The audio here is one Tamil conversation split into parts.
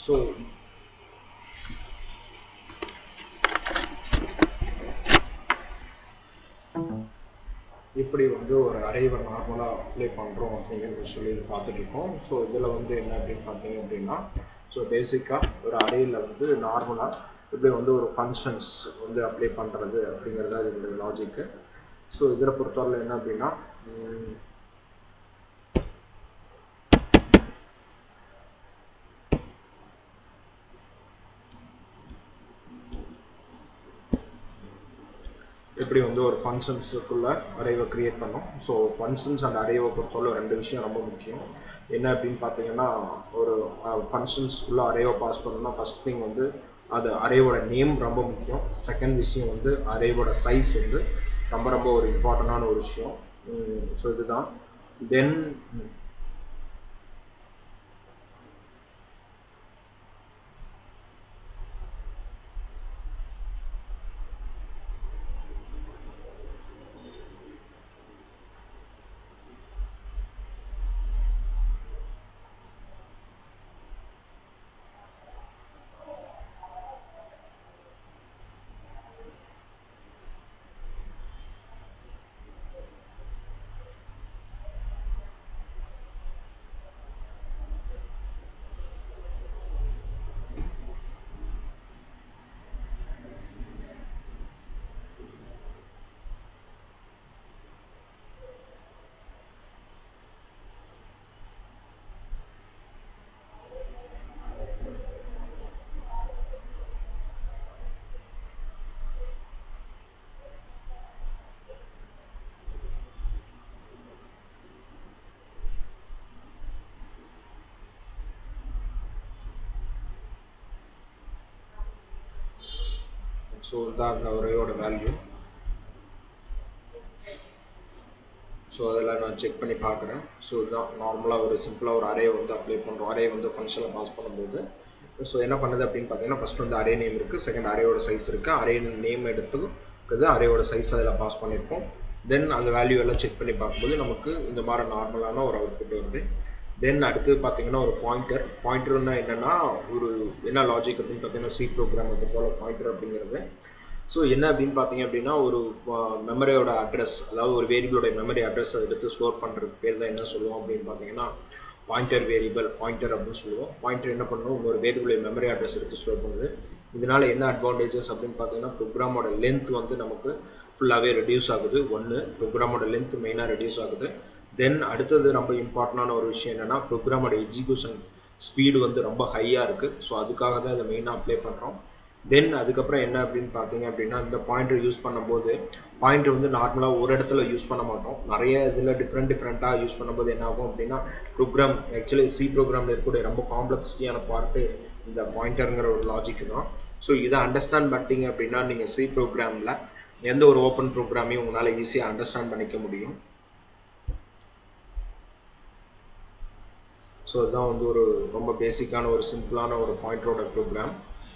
ஸோ எப்படி வந்து ஒரு அரைவை நார்மலாக அப்ளை பண்ணுறோம் அப்படிங்கிறத சொல்லி பார்த்துட்டு இருக்கோம் ஸோ இதில் வந்து என்ன அப்படின்னு பார்த்தீங்க அப்படின்னா ஸோ பேசிக்காக ஒரு அரையில் வந்து நார்மலாக இப்படி வந்து ஒரு ஃபங்க்ஷன்ஸ் வந்து அப்ளை பண்ணுறது அப்படிங்கிறது அது இதோட லாஜிக்கு ஸோ இதில் பொறுத்தவரை என்ன அப்படின்னா ம், எப்படி வந்து ஒரு ஃபங்க்ஷன்ஸுக்குள்ளே அரேவை க்ரியேட் பண்ணோம் ஸோ ஃபங்க்ஷன்ஸ் அண்ட் அரேவை பொறுத்தவரை ரெண்டு விஷயம் ரொம்ப முக்கியம் என்ன அப்படின்னு பார்த்தீங்கன்னா ஒரு ஃபங்க்ஷன்ஸ்குள்ளே அரேவை பாஸ் பண்ணணும்னா ஃபஸ்ட் திங் வந்து அது அரேவோட நேம் ரொம்ப முக்கியம் செகண்ட் விஷயம் வந்து அரேவோட சைஸ் வந்து ரொம்ப ரொம்ப ஒரு இம்பார்ட்டண்டான ஒரு விஷயம் ஸோ இதுதான் தென் ஸோ இதுதான் அந்த அரேயோட வேல்யூ ஸோ அதில் நான் செக் பண்ணி பார்க்குறேன் ஸோ இதுதான் நார்மலாக ஒரு சிம்பிளாக ஒரு அரே வந்து அப்ளை பண்ணுறோம் அரே வந்து ஃபங்க்ஷனில் பாஸ் பண்ணும்போது ஸோ என்ன பண்ணுது அப்படின்னு பார்த்தீங்கன்னா ஃபஸ்ட் வந்து அரே நேம் இருக்குது செகண்ட் அரேயோட சைஸ் இருக்குது அரே நேம் எடுத்துக்குது அரேயோட சைஸ் அதில் பாஸ் பண்ணியிருக்கோம் தென் அந்த வேல்யூ எல்லாம் செக் பண்ணி பார்க்கும்போது நமக்கு இந்த மாதிரி நார்மலான ஒரு அவுட்புட் வருது தென் அடுத்து பார்த்தீங்கன்னா ஒரு பாயிண்டர் பாயிண்டர்னா என்னென்னா ஒரு என்ன லாஜிக் அப்படின்னு பார்த்தீங்கன்னா சி ப்ரோக்ராம் அது போல் பாயிண்டர் அப்படிங்கிறது ஸோ என்ன அப்படின்னு பார்த்தீங்க அப்படின்னா ஒரு மெமரியோட அட்ரஸ் அதாவது ஒரு வேரியபிளோட மெமரி அட்ரஸை எடுத்து ஸ்டோர் பண்ணுறதுக்கு பேர் தான் என்ன சொல்லுவோம் அப்படின்னு பார்த்தீங்கன்னா பாயிண்டர் வேரியபிள் பாயிண்டர் அப்படின்னு சொல்லுவோம் பாயிண்டர் என்ன பண்ணுவோம் ஒரு வேரியபிளோட மெமரி அட்ரஸ் எடுத்து ஸ்டோர் பண்ணுது இதனால் என்ன அட்வான்டேஜஸ் அப்படின்னு பார்த்தீங்கன்னா ப்ரோக்ராமோட லென்த் வந்து நமக்கு ஃபுல்லாகவே ரெடியூஸ் ஆகுது ஒன்று ப்ரோக்ராமோட லென்த் மெயினாக ரெடியூஸ் ஆகுது தென் அடுத்தது ரொம்ப இம்பார்ட்டண்டான ஒரு விஷயம் என்னென்னா ப்ரோக்ராமோட எக்ஸிக்யூஷன் ஸ்பீடு வந்து ரொம்ப ஹையாக இருக்குது ஸோ அதுக்காக தான் இதை மெயினாக அப்ளை பண்ணுறோம் தென் அதுக்கப்புறம் என்ன அப்படின்னு பார்த்தீங்க அப்படின்னா இந்த பாயிண்டர் யூஸ் பண்ணும்போது பாயிண்டர் வந்து நார்மலாக ஒரு இடத்துல யூஸ் பண்ண மாட்டோம் நிறைய இதில் டிஃப்ரெண்ட் டிஃப்ரெண்ட்டாக யூஸ் பண்ணும்போது என்ன ஆகும் அப்படின்னா ப்ரோக்ராம் ஆக்சுவலி சி ப்ரோக்ராமில் இருக்கக்கூடிய ரொம்ப காம்ப்ளெக்சிட்டியான பார்ட்டு இந்த பாயிண்டருங்கிற ஒரு லாஜிக் தான் ஸோ இதை அண்டர்ஸ்டாண்ட் பண்ணிட்டீங்க அப்படின்னா நீங்கள் சி ப்ரோக்ராமில் எந்த ஒரு ஓப்பன் ப்ரோக்ராமையும் உங்களால் ஈஸியாக அண்டர்ஸ்டாண்ட் பண்ணிக்க முடியும் ஸோ இதுதான் வந்து ஒரு ரொம்ப பேசிக்கான ஒரு சிம்பிளான ஒரு பாயிண்டரோட program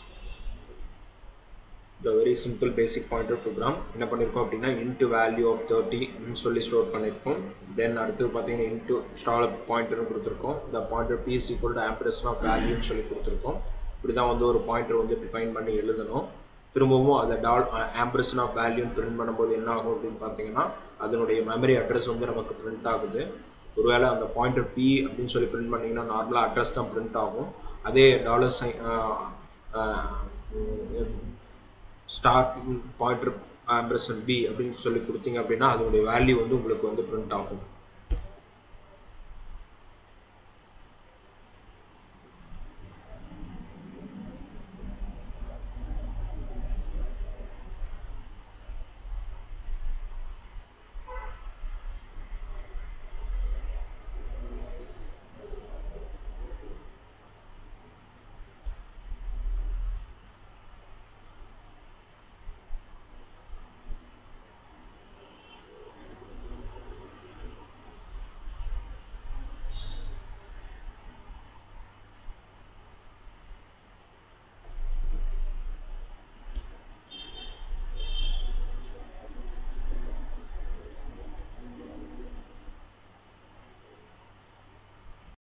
the very simple basic pointer program என்ன பண்ணியிருக்கோம் அப்படின்னா இன்ட்டு வேல்யூ ஆஃப் தேர்ட்டின்னு சொல்லி ஸ்டோர் பண்ணியிருக்கோம் தென் அடுத்து பார்த்தீங்கன்னா இன்ட்டு ஸ்டால் பாயிண்டர்னு கொடுத்துருக்கோம் இந்த pointer p is equal to ampersand of வேல்யூன்னு சொல்லி கொடுத்துருக்கோம் இப்படி தான் வந்து ஒரு பாயிண்டர் வந்து டிஃபைன் பண்ணி எழுதணும் திரும்பவும் அதை டால் ஆம்பரேஷன் ஆஃப் வேல்யூன்னு பிரிண்ட் பண்ணும்போது என்ன ஆகும் அப்படின்னு பார்த்தீங்கன்னா அதனுடைய மெமரி அட்ரஸ் வந்து நமக்கு பிரிண்ட் ஆகுது ஒருவேளை அந்த பாயிண்டர் பி அப்படின்னு சொல்லி பிரிண்ட் பண்ணிங்கன்னா நார்மலாக அட்ரஸ் தான் பிரிண்ட் ஆகும் அதே டாலர் சை ஸ்டார் பாயிண்டர் ஆம்பரசன் பி அப்படின்னு சொல்லி கொடுத்தீங்க அப்படின்னா அதனுடைய வேல்யூ வந்து உங்களுக்கு வந்து பிரிண்ட் ஆகும்